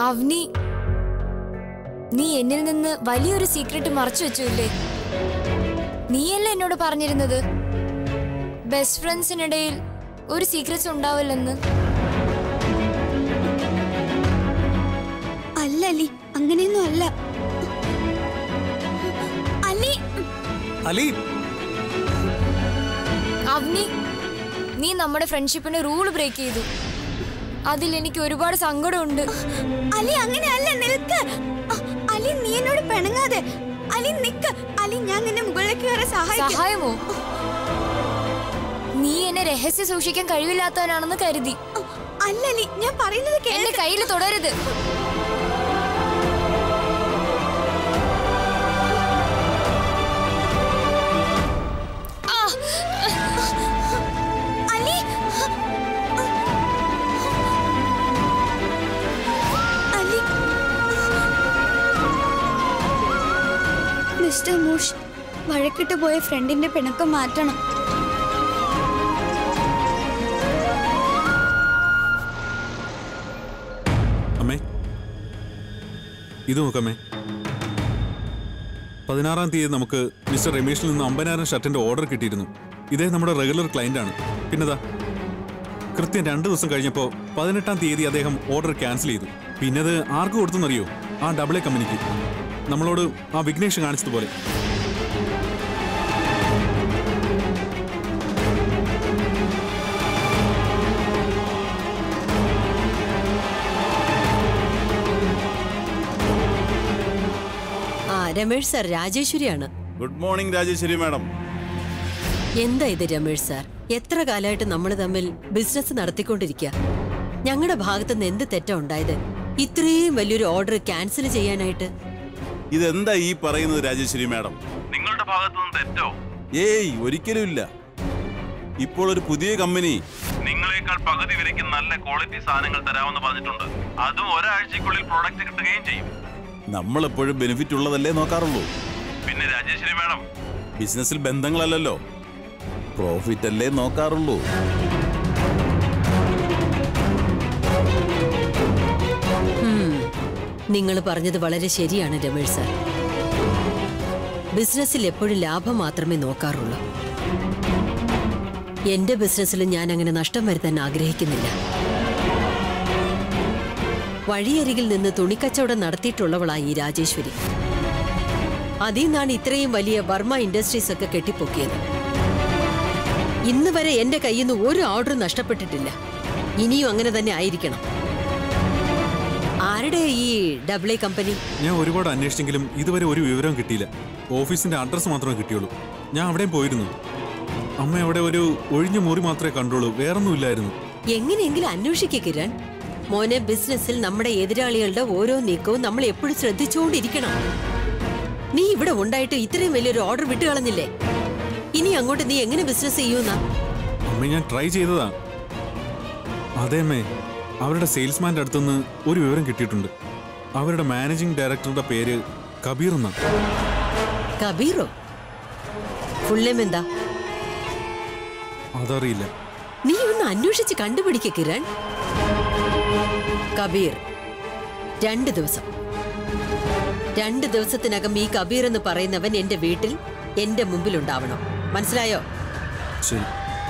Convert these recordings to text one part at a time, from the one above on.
അവനി നീ എന്നിൽ നിന്ന് വലിയൊരു സീക്രട്ട് മറച്ചു വെച്ചില്ലേ നീയല്ലേ എന്നോട് പറഞ്ഞിരുന്നത് ബെസ്റ്റ് ഫ്രണ്ട്സിനിടയിൽ ഒരു സീക്രറ്റ്സ് ഉണ്ടാവില്ലെന്ന് അല്ല അലി അങ്ങനെയൊന്നും അല്ല അലി അലി അവനി നീ നമ്മുടെ ഫ്രണ്ട്ഷിപ്പിന് റൂൾ ബ്രേക്ക് ചെയ്തു അതിൽ എനിക്ക് ഒരുപാട് സങ്കടമുണ്ട് അലി അങ്ങനെ അല്ല നിൽക്ക് അ- അലി നീ എന്നോട് പിണങ്ങാതെ അലി നിക്ക് അലി ഞാൻ നിന്നെ മുകളിലേക്ക് കയറി സഹായിക്കാം സഹായമോ നീ എന്നെ രഹസ്യം സൂക്ഷിക്കാൻ കഴിവില്ലാത്തവനാണെന്ന് കരുതി അ- അല്ല അലി ഞാൻ പറയുന്നത് എന്റെ കേൾക്ക് കയ്യിൽ തുടരുത് ആ, അലി അലി മിസ്റ്റർ മൂഷ് വഴക്കിട്ട് പോയ ഫ്രണ്ടിന്റെ പിണക്കം മാറ്റണം അമ്മേ ഇത് നോക്കമ്മേ പതിനാറാം തീയതി നമുക്ക് മിസ്റ്റർ രമേഷിൽ നിന്ന് അമ്പതിനായിരം ഷർട്ടിന്റെ ഓർഡർ കിട്ടിയിരുന്നു ഇതേ നമ്മുടെ റെഗുലർ ക്ലയന്റ് ആണ് പിന്നെതാ കൃത്യം രണ്ട് ദിവസം കഴിഞ്ഞപ്പോൾ പതിനെട്ടാം തീയതി അദ്ദേഹം ഓർഡർ ക്യാൻസൽ ചെയ്തു പിന്നെ അത് ആർക്ക് കൊടുത്തെന്നറിയോ ആ ഡബിൾ എ കമ്പനിക്ക് നമ്മളോട് ആ വിഘ്നേഷ് കാണിച്ചതുപോലെ ആ രമേഷ് സാർ രാജേശ്വരിയാണ് ഗുഡ് മോർണിംഗ് രാജേശ്വരി മാഡം എന്താ ഇത് രമേഷ് സാർ എത്ര കാലമായിട്ട് നമ്മൾ തമ്മിൽ ബിസിനസ് നടത്തിക്കൊണ്ടിരിക്കുക ഞങ്ങളുടെ ഭാഗത്ത് നിന്ന് എന്ത് തെറ്റാ ഉണ്ടായത് ഇത്രയും വലിയൊരു ഓർഡർ ക്യാൻസൽ ചെയ്യാനായിട്ട് ഇതെന്താ ഈ പറയുന്നത് രാജേശ്വരി മാഡം നിങ്ങളുടെ ഭാഗത്തു നിന്ന് തെറ്റോ ഏയ് ഒരിക്കലും ഇല്ല ഇപ്പോൾ ഒരു പുതിയ കമ്പനി നിങ്ങളെക്കാൾ പകുതി വിലയ്ക്ക് നല്ല ക്വാളിറ്റി സാധനങ്ങൾ തരാമെന്ന് പറഞ്ഞിട്ടുണ്ട് അതും ഒരാഴ്ചക്കുള്ളിൽ പ്രോഡക്റ്റ് കിട്ടുകയും ചെയ്യും നമ്മൾ എപ്പോഴും ബെനിഫിറ്റ് ഉള്ളതല്ലേ നോക്കാറുള്ളൂ പിന്നെ രാജേശ്വരി മാഡം ബിസിനസ്സിൽ ബന്ധങ്ങളല്ലല്ലോ പ്രോഫിറ്റ് അല്ലേ നോക്കാറുള്ളൂ നിങ്ങൾ പറഞ്ഞത് വളരെ ശരിയാണ് രമേഷ് സാർ ബിസിനസ്സിൽ എപ്പോഴും ലാഭം മാത്രമേ നോക്കാറുള്ളൂ എന്റെ ബിസിനസ്സിൽ ഞാൻ അങ്ങനെ നഷ്ടം വരുത്താൻ ആഗ്രഹിക്കുന്നില്ല വഴിയരികിൽ നിന്ന് തുണിക്കച്ചവടം നടത്തിയിട്ടുള്ളവളായി ഈ രാജേശ്വരി അതിൽ നിന്നാണ് ഇത്രയും വലിയ വർമ്മ ഇൻഡസ്ട്രീസ് ഒക്കെ കെട്ടിപ്പൊക്കിയത് ഇന്ന് വരെ എന്റെ കയ്യിൽ നിന്ന് ഒരു ഓർഡർ നഷ്ടപ്പെട്ടിട്ടില്ല ഇനിയും അങ്ങനെ തന്നെ ആയിരിക്കണം ആരുടെ ഈ ഡബിൾ എ കമ്പനി ഞാൻ ഒരുപാട് അന്വേഷിച്ചെങ്കിലും ഇതുവരെ ഒരു വിവരവും കിട്ടിയില്ല ഓഫീസിന്റെ അഡ്രസ്സ് മാത്രമേ കിട്ടിയുള്ളൂ ഞാൻ അവിടെയും പോയിരുന്നു അമ്മ അവിടെ ഒരു ഒഴിഞ്ഞ മുറി മാത്രമേ കണ്ടുള്ളൂ വേറൊന്നും ഇല്ലായിരുന്നു എങ്ങനെയെങ്കിലും അന്വേഷിക്കുക കിരൺ മോനെ ബിസിനസ്സിൽ നമ്മുടെ എതിരാളികളുടെ ഓരോ നീക്കവും നമ്മൾ എപ്പോഴും ശ്രദ്ധിച്ചുകൊണ്ടിരിക്കണം നീ ഇവിടെ ഉണ്ടായിട്ട് ഇത്രയും വലിയൊരു ഓർഡർ വിട്ടുകളഞ്ഞില്ലേ ഇനി അങ്ങോട്ട് നീ എങ്ങനെ ബിസിനസ് ചെയ്യൂന്നാ അമ്മ ഞാൻ ട്രൈ ചെയ്തതാ അതെ അമ്മേ അവരുടെ സെയിൽസ്മാന്റെ അടുത്തുനിന്ന് ഒരു വിവരം കിട്ടിയിട്ടുണ്ട് അവരുടെ മാനേജിംഗ് ഡയറക്ടറുടെ പേര് കബീർ എന്നാ കബീറോ ഫുള്ളേം എന്താ അതറിയില്ല നീ ഒന്ന് അന്വേഷിച്ച് കണ്ടുപിടിക്ക കിരൺ കബീർ രണ്ട് ദിവസം രണ്ട് ദിവസത്തിനകം ഈ കബീർ എന്ന് പറയുന്നവൻ എന്റെ വീട്ടിൽ എന്റെ മുമ്പിൽ ഉണ്ടാവണം മനസ്സിലായോ ശരി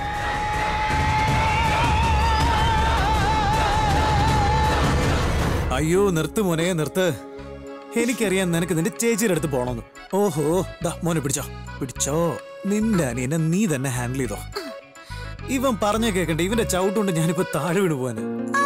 അയ്യോ നിർത്ത് മോനെ നിർത്ത് എനിക്കറിയാം നിനക്ക് നിന്റെ ചേച്ചിയുടെ അടുത്ത് പോണോന്ന് ഓഹോ ദാ മോനെ പിടിച്ചോ പിടിച്ചോ നിന്റെ അനിയനെ നീ തന്നെ ഹാൻഡിൽ ചെയ്തോ ഇവൻ പറഞ്ഞ കേക്കണ്ട ഇവന്റെ ചവിട്ടുകൊണ്ട് ഞാനിപ്പോ താഴെ വീണ് പോവാന്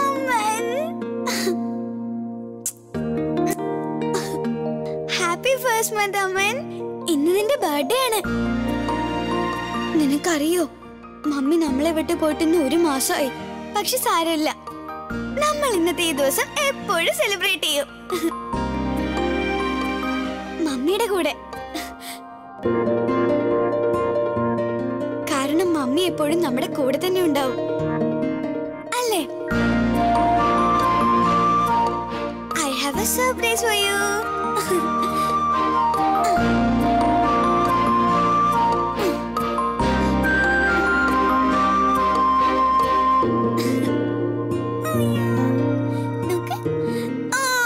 ഹാപ്പി ഫസ്റ്റ് മന്ത് അമ്മൻ ഇന്ന് നിന്റെ ബർത്ത്ഡേ ആണ് നിനക്കറിയോ മമ്മി നമ്മളെ വിട്ട് പോയിട്ട് ഇന്ന് ഒരു മാസമായി പക്ഷെ സാരമില്ല നമ്മൾ ഇന്നത്തെ ഈ ദിവസം എപ്പോഴും സെലിബ്രേറ്റ് ചെയ്യും മമ്മിയുടെ കൂടെ കാരണം മമ്മി എപ്പോഴും നമ്മുടെ കൂടെ തന്നെ ഉണ്ടാവും അല്ലേ I have a surprise for you നോക്ക്. ആ.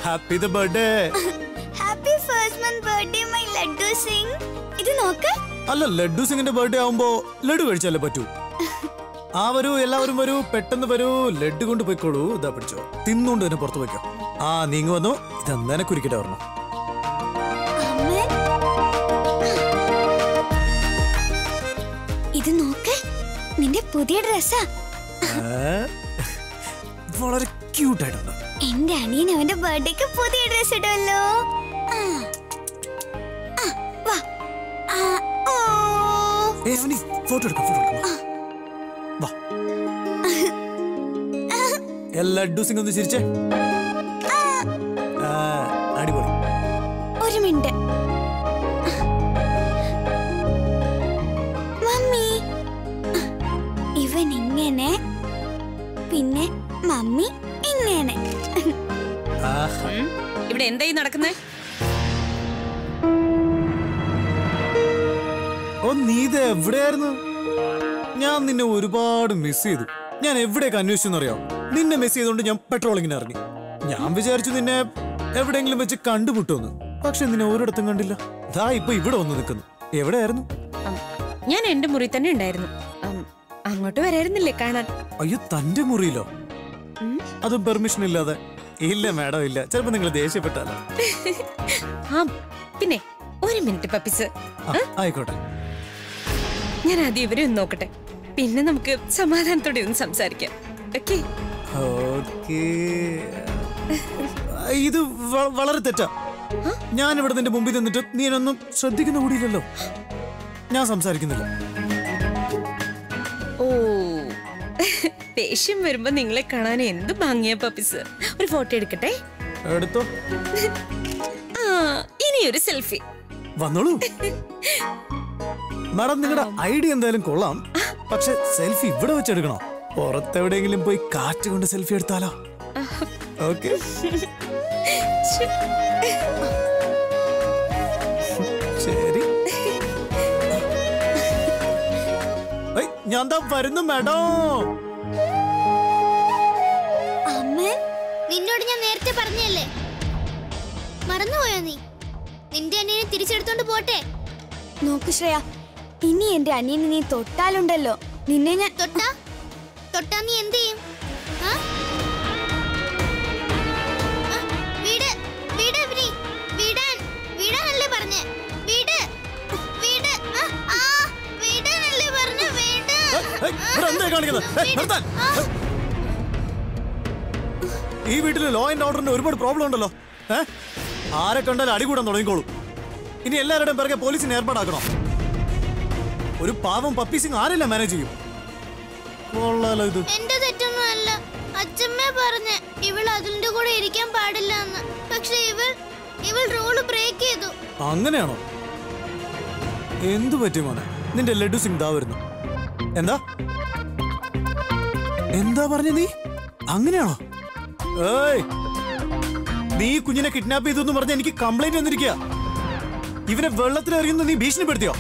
Happy the birthday happy first month birthday my Laddu Singh ഇത് നോക്ക് അല്ല ലഡ്ഡു സിംഗിന്റെ ബർത്ത്ഡേ ആവുമ്പോ ലഡു കഴിച്ചാലേ പറ്റൂ ആ വരൂ എല്ലാവരും വരൂ പെട്ടെന്ന് വരൂ ലഡ്ഡു കൊണ്ട് പോയിക്കോളൂ ഇതാ പിടിച്ചോ തിന്നുകൊണ്ട് തന്നെ പുറത്ത് പോയിക്കോ ആ നീങ്ങി വന്നു ഇത് നിനക്കുരിക്കട്ടെ പറഞ്ഞു അമ്മൻ ഇത് നോക്ക് നിന്റെ പുതിയ ഡ്രസ്സാ വളരെ ക്യൂട്ട് ആയിട്ടുണ്ട് എന്റെ അനിയൻ അവന്റെ ബർത്ത്ഡേക്ക് പുതിയ ഡ്രസ് ഇടുമല്ലോ ആ. ആ, വാ. ആ, ഓ. ഏ അവനി ഫോട്ടോ എടുക്കാം ഫോട്ടോ എടുക്കാം വാ. വാ ഏ, ലഡ്ഡു സിംഗ് ഒന്ന് ചിരിച്ചേ ആ, അടിപൊളി ഒരു മിനിറ്റ് മമ്മി ഇവൻ ഇങ്ങനെ പിന്നെ മമ്മി ഇങ്ങനെ ആഹാ. ഉം. ഇവിടെ എന്തായി നടക്കുന്നേ ഓ നീ ഇത് എവിടെയായിരുന്നു ഞാൻ നിന്നെ ഒരുപാട് മിസ് ചെയ്തു ഞാൻ എവിടെയൊക്കെ അന്വേഷിച്ചെന്നറിയാം നിന്നെ മിസ് ചെയ്തുകൊണ്ട് ഞാൻ പെട്രോളിങ്ങിന് ഇറങ്ങി ഞാൻ വിചാരിച്ചു നിന്നെ എവിടെയെങ്കിലും വെച്ച് കണ്ടുമുട്ടുമെന്ന് പക്ഷെ നിന്നെ ഒരിടത്തും കണ്ടില്ല ദാ ഇപ്പൊ ഇവിടെ വന്ന് നിൽക്കുന്നു എവിടെയായിരുന്നു ഉം, ഞാൻ എന്റെ മുറി തന്നെ ഉണ്ടായിരുന്നു ഉം, അങ്ങോട്ട് വരായിരുന്നില്ലേ കാണാൻ അയ്യോ തന്റെ മുറിയിലോ ഉം. അതും പെർമിഷൻ ഇല്ലാതെ ഇല്ല മാഡം ഇല്ല ചിലപ്പോ നിങ്ങൾ ദേഷ്യപ്പെട്ടാലോ ആ പിന്നെ ഒരു മിനിറ്റ് പപ്പിസ് ആ, ആയിക്കോട്ടെ ഞാൻ ആദ്യം ഇവരെ ഒന്ന് നോക്കട്ടെ പിന്നെ നമുക്ക് സമാധാനത്തോടെ ഒന്ന് സംസാരിക്കാം ഓക്കെ ഓക്കേ ഇത് വ- വളരെ തെറ്റാ ഞാൻ ഇവിടെ നിന്റെ മുമ്പിൽ നിന്നിട്ട് നീ എന്നൊന്നും ശ്രദ്ധിക്കുന്ന കൂടിയില്ലല്ലോ ഞാൻ സംസാരിക്കുന്നില്ല ഓ ദേഷ്യം വരുമ്പോ നിങ്ങളെ കാണാൻ എന്ത് ഭംഗിയാ പപ്പിസ് ഒരു ഫോട്ടോ എടുക്കട്ടെ എടുത്തോ ആ ഇനി ഒരു സെൽഫി വന്നോളൂ മാഡം നിങ്ങളുടെ ഐഡിയ എന്തായാലും കൊള്ളാം പക്ഷെ സെൽഫി ഇവിടെ വെച്ചെടുക്കണോ പുറത്തെവിടെയെങ്കിലും പോയി കാറ്റ് കൊണ്ട് സെൽഫി എടുത്താലോ ഓക്കെ ശരി ഏയ്, ഞാൻ ദാ വരുന്നു മാഡം അമ്മേ നിന്നോട് ഞാൻ നേരത്തെ പറഞ്ഞല്ലേ മറന്നുപോയോ നീ നിന്റെ അനിയനെ തിരിച്ചെടുത്തോണ്ട് പോട്ടെ നോക്ക് ശ്രേയ ഇനി എന്റെ അനിയനെ നീ തൊട്ടാലുണ്ടല്ലോ നിന്നെ ഞാൻ തൊട്ടാ തൊട്ടാ നീ എന്ത് ചെയ്യും ആ? ആ, വീട് വീട് ഇവരി. വീടാൻ വീടാനല്ലേ പറഞ്ഞേ വീട് വീട് ആ, ആ, വീടാനല്ലേ പറഞ്ഞേ വീട് ഏയ്, ഇവിടെ എന്താ കാണിക്കുന്നത് ഏയ്, നിർത്താൻ ഈ വീട്ടിൽ ലോ ആൻഡ് ഓർഡറിന്റെ ഒരുപാട് പ്രോബ്ലം ഉണ്ടല്ലോ ഏ ആരെ കണ്ടാലും അടികൂടാൻ തുടങ്ങിക്കോളൂ ഇനി എല്ലാവരുടെയും പിറകെ പോലീസിനെ ഏർപ്പാടാക്കണം ഒരു പാവം പപ്പി സിംഗ് ആരെല്ലാം മാനേജ് ചെയ്യും കൊള്ളാലോ ഇത് എന്റെ തെറ്റൊന്നും അല്ല അച്ഛമ്മ പറഞ്ഞ ഇവൾ അതിന്റെ കൂടെ ഇരിക്കാൻ പാടില്ല എന്ന് പക്ഷെ ഇവൾ ഇവൾ റൂള് ബ്രേക്ക് ചെയ്തു അങ്ങനെയാണോ എന്തു പറ്റി മോനെ നിന്റെ ലഡു സിംഗ് ദാ വരുന്നു എന്താ എന്താ പറഞ്ഞ നീ അങ്ങനെയാണോ ഏയ് നീ ഈ കുഞ്ഞിനെ കിഡ്നാപ്പ് ചെയ്തു എന്ന് പറഞ്ഞ എനിക്ക് കംപ്ലൈന്റ് വന്നിരിക്കുക ഇവനെ വെള്ളത്തിൽ എറിയുന്നു നീ ഭീഷണിപ്പെടുത്തിയോ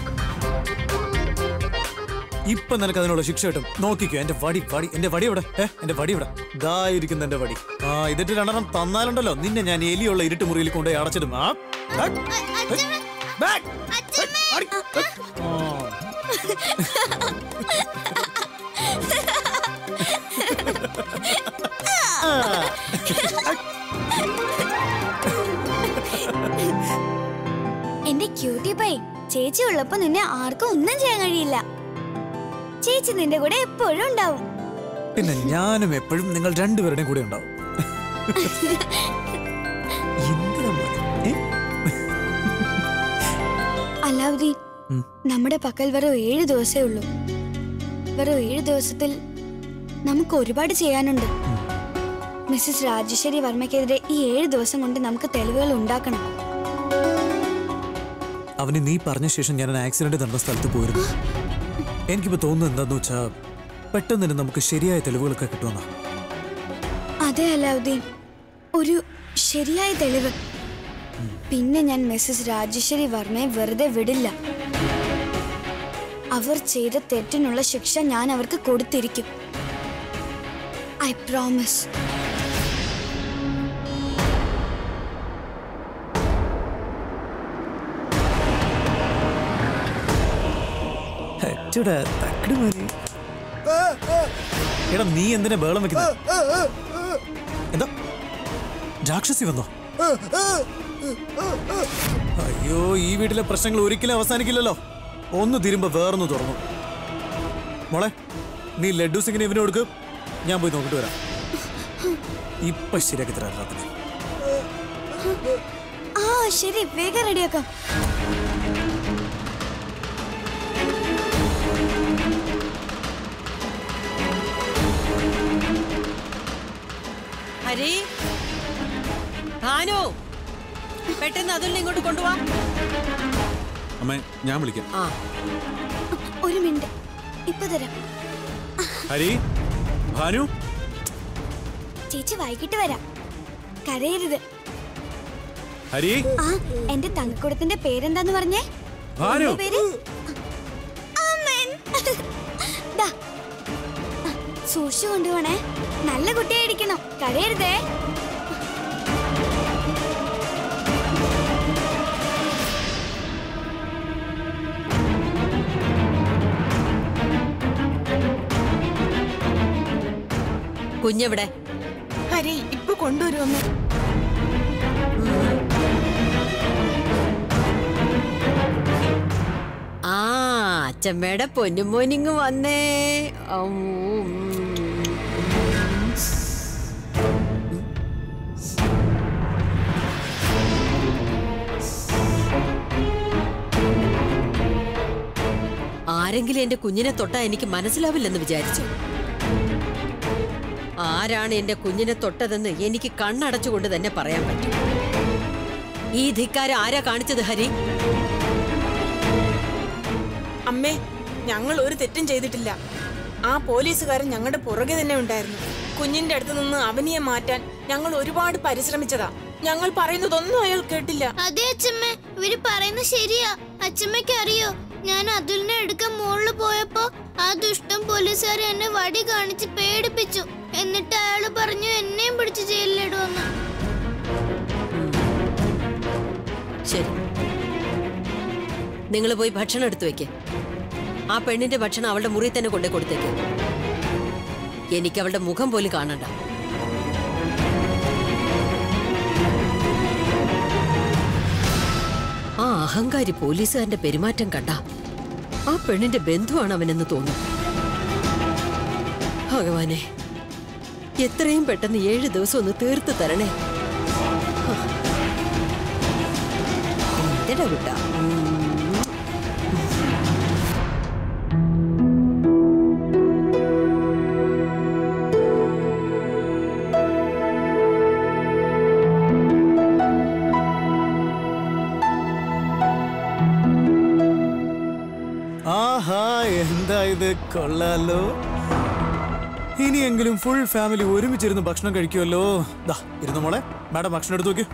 ഇപ്പൊ നിനക്ക് അതിനുള്ള ശിക്ഷ കിട്ടും നോക്കിക്കോ എന്റെ വടി വടി എന്റെ വടി ഇവിടെ ഏ എന്റെ വടി ഇവിടെ ദാ ഇരിക്കുന്ന എന്റെ വടി ആ ഇതിട്ട് രണ്ടെണ്ണം തന്നാലുണ്ടല്ലോ നിന്നെ ഞാൻ എലിയുള്ള ഇരുട്ട് മുറിയിൽ കൊണ്ടുപോയി അടച്ചിടും ആ ബാക്ക്. അച്ഛമ്മ ബാക്ക്. അച്ഛമ്മേ അടി. ആ. എന്റെ ക്യൂട്ടി പൈ ചേച്ചി ഉള്ളപ്പോ നിന്നെ ആർക്കും ഒന്നും ചെയ്യാൻ കഴിയില്ല ചേച്ചി നിന്റെ കൂടെ എപ്പോഴും ഉണ്ടാവും പിന്നെ ഞാനും എപ്പോഴും നിങ്ങൾ രണ്ടുപേരുടെയും കൂടെ ഉണ്ടാവും എന്തിനാ മോനെ? ഏ? അലാവുദ്ദീൻ ഉം. നമ്മുടെ പക്കൽ വെറും ഏഴ് ദിവസമേ ഉള്ളൂ വെറും ഏഴ് ദിവസത്തിൽ നമുക്ക് ഒരുപാട് ചെയ്യാനുണ്ട് മിസ്സസ് രാജേശ്വരി വർമ്മയ്ക്കെതിരെ ഈ ഏഴ് ദിവസം കൊണ്ട് നമുക്ക് തെളിവുകൾ ഉണ്ടാക്കണം അവന് നീ പറഞ്ഞ ശേഷം ഞാൻ ആക്സിഡന്റ് നടന്ന സ്ഥലത്ത് പോയിരുന്നു എനിക്കിപ്പോ തോന്നുന്നത് എന്താന്ന് വെച്ചാ പെട്ടെന്ന് തന്നെ നമുക്ക് ശരിയായ തെളിവുകളൊക്കെ കിട്ടുമെന്നാ അതെ അലാവുദ്ദീൻ ഒരു ശരിയായ തെളിവ് പിന്നെ ഞാൻ മിസ്സസ് രാജേശ്വരി വർമ്മയെ വെറുതെ വിടില്ല അവർ ചെയ്ത തെറ്റിനുള്ള ശിക്ഷ ഞാൻ അവർക്ക് കൊടുത്തിരിക്കും ഐ പ്രോമിസ് അച്ചുടാ തക്കട് മോനെ എടാ നീ എന്തിനാ ബേളം വെക്കുന്നത് എന്താ രാക്ഷസി വന്നോ അയ്യോ ഈ വീട്ടിലെ പ്രശ്നങ്ങൾ ഒരിക്കലും അവസാനിക്കില്ലല്ലോ ഒന്ന് തിരുമ്പോ വേറൊന്ന് തുറന്നു മോളെ നീ ലഡ്ഡു സിംഗിന് ഇവന് കൊടുക്ക് ഞാൻ പോയി നോക്കിട്ട് വരാം ഇപ്പൊ ശരിയാക്കി തരാം എല്ലാത്തിനും. ആ ശരി വേഗം റെഡിയാക്കാം ഹരി ഭാനു പെട്ടെന്ന് അതുലിനെ ഇങ്ങോട്ട് കൊണ്ടുപോവാ അമ്മേ ഞാൻ വിളിക്കാം ആ ഒരു മിനിറ്റ് ഇപ്പൊ തരാം ഹരി ഭാനു ചേച്ചി വൈകിട്ട് വരാം കരയരുത് ഹരി ആ എന്റെ തങ്കക്കുടത്തിന്റെ പേരെന്താന്ന് പറഞ്ഞേ ഭാനു എന്റെ പേര് അമ്മൻ. ദാ. ആ, സൂക്ഷിച്ചു കൊണ്ടുപോണേ നല്ല കുട്ടിയായിരിക്കണം കരയരുതേ കുഞ്ഞെവിടെ ഹരി ഇപ്പൊ കൊണ്ടുവരുമെന്ന് ആ അച്ഛമ്മയുടെ പൊന്നുമോനിങ് വന്നേ ഔ, ഉം. ആരെങ്കിലും എന്റെ കുഞ്ഞിനെ തൊട്ടാ എനിക്ക് മനസ്സിലാവില്ലെന്ന് വിചാരിച്ചു ആരാണ് എന്റെ കുഞ്ഞിനെ തൊട്ടതെന്ന് എനിക്ക് കണ്ണടച്ചുകൊണ്ട് തന്നെ പറയാൻ പറ്റും ഈ ധിക്കാരം ആരാ കാണിച്ചത് ഹരി അമ്മേ ഞങ്ങൾ ഒരു തെറ്റും ചെയ്തിട്ടില്ല ആ പോലീസുകാരൻ ഞങ്ങളുടെ പുറകെ തന്നെ ഉണ്ടായിരുന്നു കുഞ്ഞിന്റെ അടുത്ത് നിന്ന് അവനിയെ മാറ്റാൻ ഞങ്ങൾ ഒരുപാട് പരിശ്രമിച്ചതാ ഞങ്ങൾ പറയുന്നതൊന്നും അയാൾ കേട്ടില്ല അതെ അച്ഛമ്മ ഇവര് പറയുന്നത് ശരിയാ അച്ഛമ്മയ്ക്ക് അറിയോ ഞാൻ അതുലിനെ എടുക്കാൻ മുകളിൽ പോയപ്പോ ആ ദുഷ്ടം പോലീസുകാർ എന്നെ വടി കാണിച്ച് പേടിപ്പിച്ചു എന്നിട്ട് അയാള് പറഞ്ഞു എന്നെയും പിടിച്ച് ജയിലിലിടുവന്ന് ശരി നിങ്ങൾ പോയി ഭക്ഷണം എടുത്തു വെക്ക് ആ പെണ്ണിന്റെ ഭക്ഷണം അവളുടെ മുറി തന്നെ കൊണ്ടേ കൊടുത്തേക്ക് എനിക്ക് അവളുടെ മുഖം പോലും കാണണ്ട ആ അഹങ്കാരി പോലീസുകാരന്റെ പെരുമാറ്റം കണ്ട ആ പെണ്ണിന്റെ ബന്ധുവാണ് അവനെന്ന് തോന്നുന്നു ഭഗവാനെ എത്രയും പെട്ടെന്ന് ഏഴ് ദിവസം ഒന്ന് തീർത്ത് തരണേ എന്തിനാ കുട്ടാ ആഹാ എന്താ ഇത് കൊള്ളാലോ ഇനിയെങ്കിലും ഫുൾ ഫാമിലി ഒരുമിച്ചിരുന്ന് ഭക്ഷണം കഴിക്കുമല്ലോ ദാ ഇരുന്നു മോളെ മാഡം ഭക്ഷണം എടുത്തു നോക്കി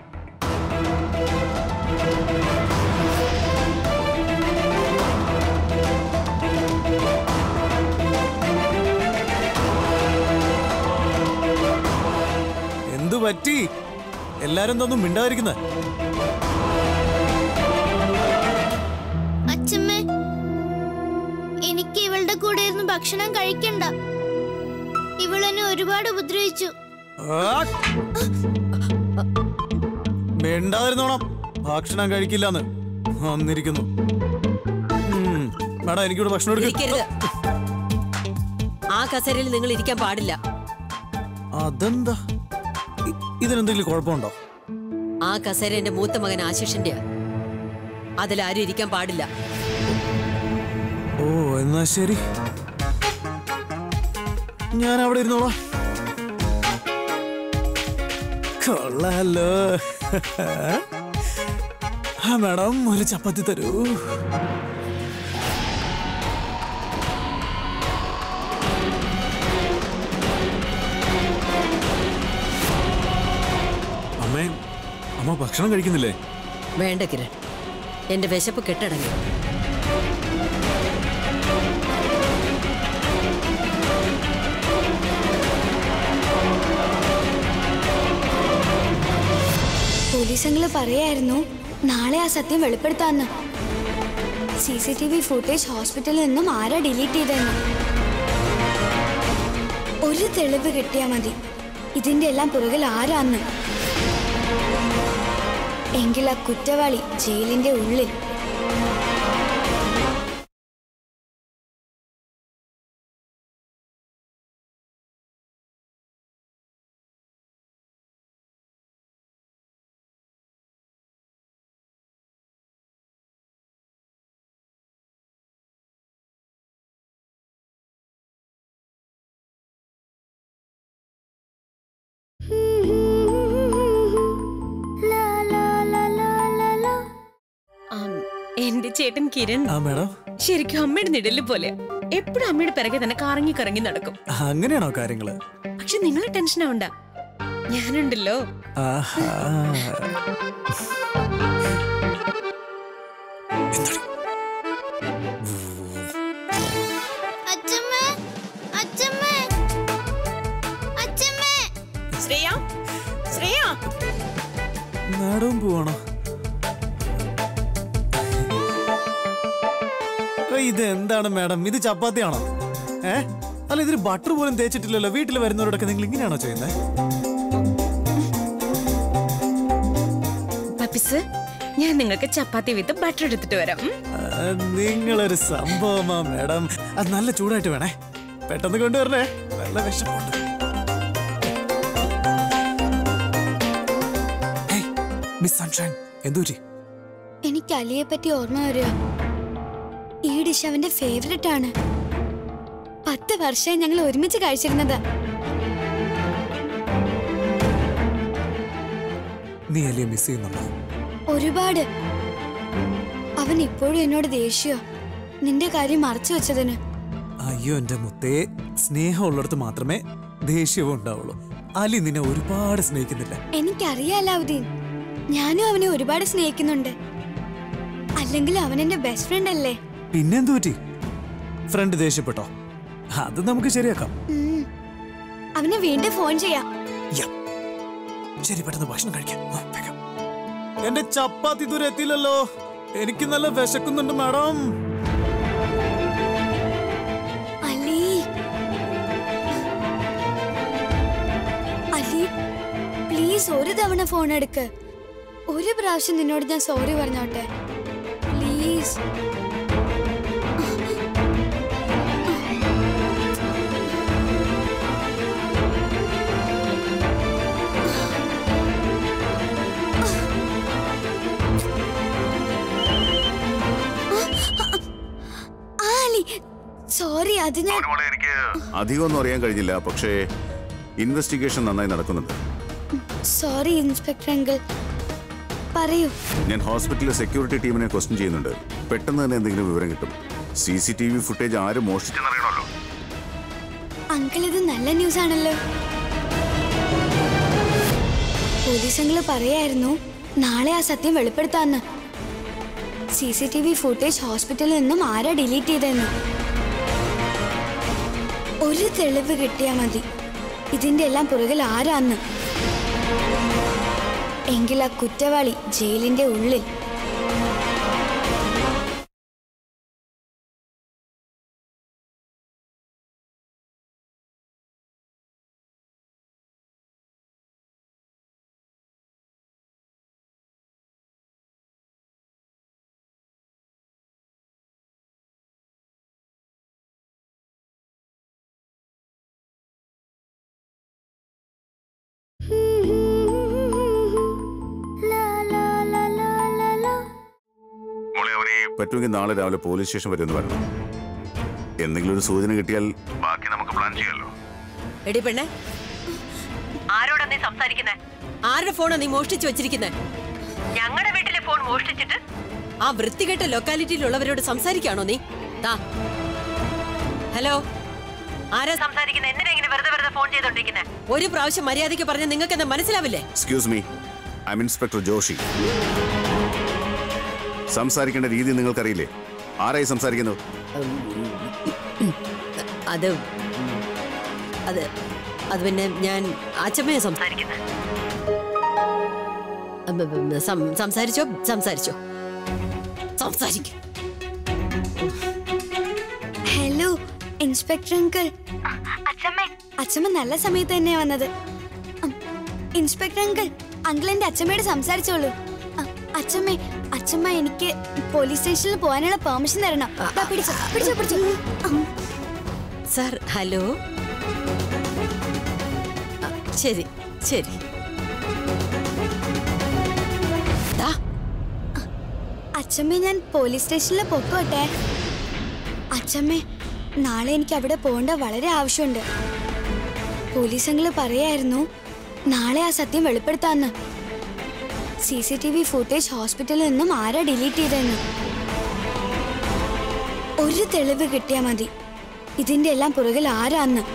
എന്തു പറ്റി എല്ലാരും തോന്നും മിണ്ടാതിരിക്കുന്നത് അച്ഛമ്മേ എനിക്ക് ഇവളുടെ കൂടെ ഇരുന്ന് ഭക്ഷണം കഴിക്കണ്ട ഇവളെന്നെ ഒരുപാട് ഉപദ്രവിച്ചു ആ! മിണ്ടാതിരുന്നോണം ഭക്ഷണം കഴിക്കില്ലെന്ന് വന്നിരിക്കുന്നു ഉം. മേഡം എനിക്കിവിടെ ഭക്ഷണം എടുക്ക ഇരിക്കരുത് ആ കസേരയിൽ നിങ്ങൾ ഇരിക്കാൻ പാടില്ല അതെന്താ ഇ- ഇതിനെന്തെങ്കിലും കുഴപ്പമുണ്ടോ ആ കസേര എന്റെ മൂത്ത മകൻ ആശിഷിന്റെയാ അതിലാരും ഇരിക്കാൻ പാടില്ല ഓ എന്നാ ശരി ഞാൻ അവിടെ ഇരുന്നോളാം കൊള്ളാലോ ആ മാഡം ഒരു ചപ്പാത്തി തരൂ അമ്മേ അമ്മ ഭക്ഷണം കഴിക്കുന്നില്ലേ വേണ്ട കിരൺ എന്റെ വിശപ്പ് കെട്ടടങ്ങി പോലീസങ്ങള് പറയായിരുന്നു നാളെ ആ സത്യം വെളിപ്പെടുത്താന്ന് C C T V footage ഹോസ്പിറ്റലിൽ നിന്നും ആരാ ഡിലീറ്റ് ചെയ്തെന്ന് ഒരു തെളിവ് കിട്ടിയാ മതി ഇതിന്റെ എല്ലാം പുറകിൽ ആരാന്ന് എങ്കിൽ ആ കുറ്റവാളി ജയിലിന്റെ ഉള്ളിൽ ആം, എന്റെ ചേട്ടൻ കിരൺ ആ മേഡം ശരിക്കും അമ്മയുടെ നിഴല് പോലെ എപ്പോഴും അമ്മയുടെ പിറകെ തന്നെ കറങ്ങി കറങ്ങി നടക്കും അങ്ങനെയാണോ കാര്യങ്ങള് പക്ഷെ നിങ്ങൾ ടെൻഷൻ ആവണ്ട ഞാനുണ്ടല്ലോ ആഹാ. അച്ഛമ്മേ അച്ഛമ്മേ അച്ഛമ്മേ ശ്രേയ ശ്രേയ മാഡവും പോവാണോ ഇത് എന്താണ് മാഡം ഇത് ചപ്പാത്തിയാണോ ഏ അല്ല ഇതിൽ ബട്ടർ പോലും തേച്ചിട്ടില്ലല്ലോ വീട്ടിൽ വരുന്നവരോടൊക്കെ നിങ്ങൾ ഇങ്ങനെയാണോ ചെയ്യുന്നത് പപ്പിസ് ഞാൻ നിങ്ങൾക്ക് ചപ്പാത്തി വിത്ത് ബട്ടർ എടുത്തിട്ട് വരാം ഉം? നിങ്ങളൊരു സംഭവമാ മാഡം അത് നല്ല ചൂടായിട്ട് വേണേ പെട്ടെന്ന് കൊണ്ടുവരണേ നല്ല വിഷമുണ്ട് ഹേയ്, മിസ് സൺഷൈൻ എന്തു പറ്റി എനിക്ക് അലിയെ പറ്റി ഓർമ്മ വരിക ഈ ഡിഷ് അവന്റെ ഫേവററ്റ് ആണ് പത്ത് വർഷമായി ഞങ്ങൾ ഒരുമിച്ച് കഴിച്ചിരുന്നത് നീ അല്ലേ മിസ് ചെയ്യുന്നുണ്ടോ ഒരുപാട് അവൻ ഇപ്പോഴും എന്നോട് ദേഷ്യോ നിന്റെ കാര്യം മറച്ചു വെച്ചതിന് അയ്യോ എന്റെ മുത്തേ സ്നേഹമുള്ളിടത്ത് മാത്രമേ ദേഷ്യവും ഉണ്ടാവുള്ളൂ അലി നിന്നെ ഒരുപാട് സ്നേഹിക്കുന്നില്ല എനിക്കറിയാം അലാവുദ്ദീൻ ഞാനും അവനെ ഒരുപാട് സ്നേഹിക്കുന്നുണ്ട് അല്ലെങ്കിൽ അവൻ എന്റെ ബെസ്റ്റ് ഫ്രണ്ട് അല്ലേ പിന്നെന്തു പറ്റി ഫ്രണ്ട് ദേഷ്യപ്പെട്ടോ അത് നമുക്ക് ശരിയാക്കാം ഉം. അവനെ വീണ്ടും ഫോൺ ചെയ്യാം യാ. ശരി പെട്ടെന്ന് ഭക്ഷണം കഴിക്കാം ആ, വേഗം. എന്റെ ചപ്പാത്തി ഇതുവരെ എത്തിയില്ലല്ലോ എനിക്ക് നല്ല വിശക്കുന്നുണ്ട് മാഡം അലി അലി പ്ലീസ് ഒരു തവണ ഫോൺ എടുക്ക് ഒരു പ്രാവശ്യം നിന്നോട് ഞാൻ സോറി പറഞ്ഞോട്ടെ പ്ലീസ് ആ, അലി സോറി അത് ഞാൻ മോളെ എനിക്ക് അധികമൊന്നും അറിയാൻ കഴിഞ്ഞില്ല പക്ഷേ ഇൻവെസ്റ്റിഗേഷൻ നന്നായി നടക്കുന്നുണ്ട് സോറി ഇൻസ്പെക്ടർ അങ്കിൾ പറയൂ ഞാൻ ഹോസ്പിറ്റലിലെ സെക്യൂരിറ്റി ടീമിനെ ക്വസ്റ്റ്യൻ ചെയ്യുന്നുണ്ട് പെട്ടെന്ന് തന്നെ എന്തെങ്കിലും വിവരം കിട്ടും C C T V footage ആര് മോഷ്ടിച്ചെന്നറിയണമല്ലോ അങ്കിൾ ഇത് നല്ല ന്യൂസ് ആണല്ലോ പോലീസ് അങ്കിള് പറയായിരുന്നു നാളെ ആ സത്യം വെളിപ്പെടുത്താന്ന് C C T V footage ഹോസ്പിറ്റലിൽ നിന്നും ആരാ ഡിലീറ്റ് ചെയ്തെന്ന് ഒരു തെളിവ് കിട്ടിയാ മതി ഇതിന്റെ എല്ലാം പുറകിൽ ആരാന്ന് എങ്കിൽ ആ കുറ്റവാളി ജയിലിന്റെ ഉള്ളിൽ മോളെ അവനെ പറ്റുമെങ്കിൽ നാളെ രാവിലെ പോലീസ് സ്റ്റേഷൻ വരെ ഒന്ന് വരണം എന്തെങ്കിലും ഒരു സൂചന കിട്ടിയാൽ ബാക്കി നമുക്ക് പ്ലാൻ ചെയ്യാമല്ലോ എടി പെണ്ണെ ആരോടാ നീ സംസാരിക്കുന്നേ ആരുടെ ഫോണാ നീ മോഷ്ടിച്ചു വെച്ചിരിക്കുന്നേ ഞങ്ങളുടെ വീട്ടിലെ ഫോൺ മോഷ്ടിച്ചിട്ട് ആ വൃത്തികെട്ട ലൊക്കാലിറ്റിയിലുള്ളവരോട് സംസാരിക്കാണോ നീ താ ഹലോ ആരാ സംസാരിക്കുന്നത് എന്തിനാ ഇങ്ങനെ വെറുതെ വെറുതെ ഫോൺ ചെയ്തോണ്ടിരിക്കുന്നത് ഒരു പ്രാവശ്യം മര്യാദയ്ക്ക് പറഞ്ഞ നിങ്ങൾക്ക് എന്താ മനസ്സിലാവില്ലേ excuse me I am inspector Joshi സംസാരിക്കേണ്ട രീതി നിങ്ങൾക്കറിയില്ലേ ആരായി സംസാരിക്കുന്നത് അത് അത് അത് പിന്നെ ഞാൻ അച്ഛമ്മയെ സംസാരിക്കുന്നത് സംസാരിച്ചോ സംസാരിച്ചോ സംസാരിക്കും ഇൻസ്പെക്ടർ അങ്കിൾ അച്ഛമ്മ അച്ഛമ്മ നല്ല സമയത്ത് തന്നെയാ വന്നത് ഉം, ഇൻസ്പെക്ടർ അങ്കിൾ അങ്കിൾ എന്റെ അച്ഛമ്മയോട് സംസാരിച്ചോളൂ അ, അച്ഛമ്മേ അച്ഛമ്മ എനിക്ക് പോലീസ് സ്റ്റേഷനിൽ പോകാനുള്ള പെർമിഷൻ തരണം ദാ പിടിച്ചോ പിടിച്ചോ പിടിച്ചോ ഉം. സാർ ഹലോ ആ, ശരി ശരി ദാ, അച്ഛമ്മേ ഞാൻ പോലീസ് സ്റ്റേഷനിൽ പൊക്കോട്ടെ അച്ഛമ്മേ നാളെ എനിക്ക് അവിടെ പോകേണ്ട വളരെ ആവശ്യമുണ്ട് പോലീസ് അങ്കിള് പറയായിരുന്നു നാളെ ആ സത്യം വെളിപ്പെടുത്താന്ന് C C T V footage ഹോസ്പിറ്റലിൽ നിന്നും ആരാ ഡിലീറ്റ് ചെയ്തെന്ന് ഒരു തെളിവ് കിട്ടിയാ മതി ഇതിന്റെ എല്ലാം പുറകിൽ ആരാന്ന്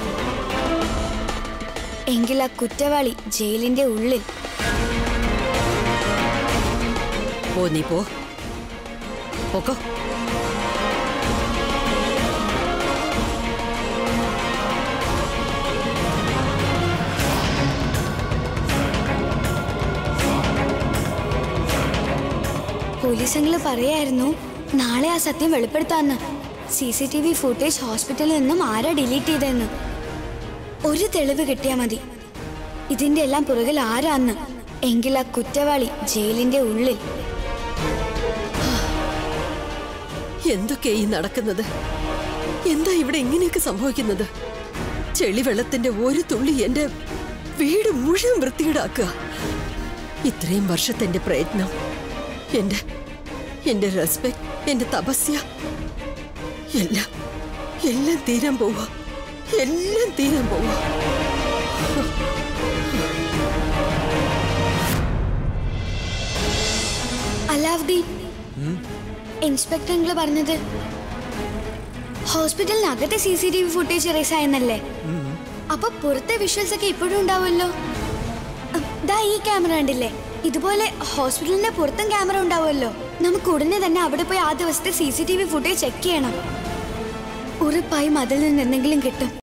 എങ്കിൽ ആ കുറ്റവാളി ജയിലിന്റെ ഉള്ളിൽ പോ നീ പോ പോക്കോ പോലീസ് അങ്കിള് പറയായിരുന്നു നാളെ ആ സത്യം വെളിപ്പെടുത്താന്ന് C C T V footage ഹോസ്പിറ്റലിൽ നിന്നും ആരാ ഡിലീറ്റ് ചെയ്തെന്ന് ഒരു തെളിവ് കിട്ടിയാ മതി ഇതിന്റെ എല്ലാം പുറകിൽ ആരാന്ന് എങ്കിൽ ആ കുറ്റവാളി ജയിലിന്റെ ഉള്ളിൽ എന്തൊക്കെയാ ഈ നടക്കുന്നത് എന്താ ഇവിടെ ഇങ്ങനെയൊക്കെ സംഭവിക്കുന്നത് ചെളിവെള്ളത്തിന്റെ ഒരു തുള്ളി എന്റെ വീട് മുഴുവൻ വൃത്തികേടാക്കുക ഇത്രയും വർഷത്തെ എന്റെ പ്രയത്നം എന്റെ എന്റെ റെസ്പെക്ട് എന്റെ തപസ്യ എല്ലാം എല്ലാം തീരാൻ പോവാ എല്ലാം തീരാൻ പോവാ അലാവുദ്ദീൻ ഇൻസ്പെക്ടർ അങ്കിള് പറഞ്ഞത് ഹോസ്പിറ്റലിനകത്തെ C C T V footage erase ആയെന്നല്ലേ അപ്പൊ പുറത്തെ വിഷ്വൽസ് ഒക്കെ ഇപ്പോഴും ഉണ്ടാവുമല്ലോ ഉം, ദാ ഈ ക്യാമറ കണ്ടില്ലേ ഇതുപോലെ ഹോസ്പിറ്റലിന്റെ പുറത്തും ക്യാമറ ഉണ്ടാവുമല്ലോ നമുക്ക് ഉടനെ തന്നെ അവിടെ പോയി ആ ദിവസത്തെ C C T V footage check ചെയ്യണം ഉറപ്പായും അതിൽ നിന്ന് എന്തെങ്കിലും കിട്ടും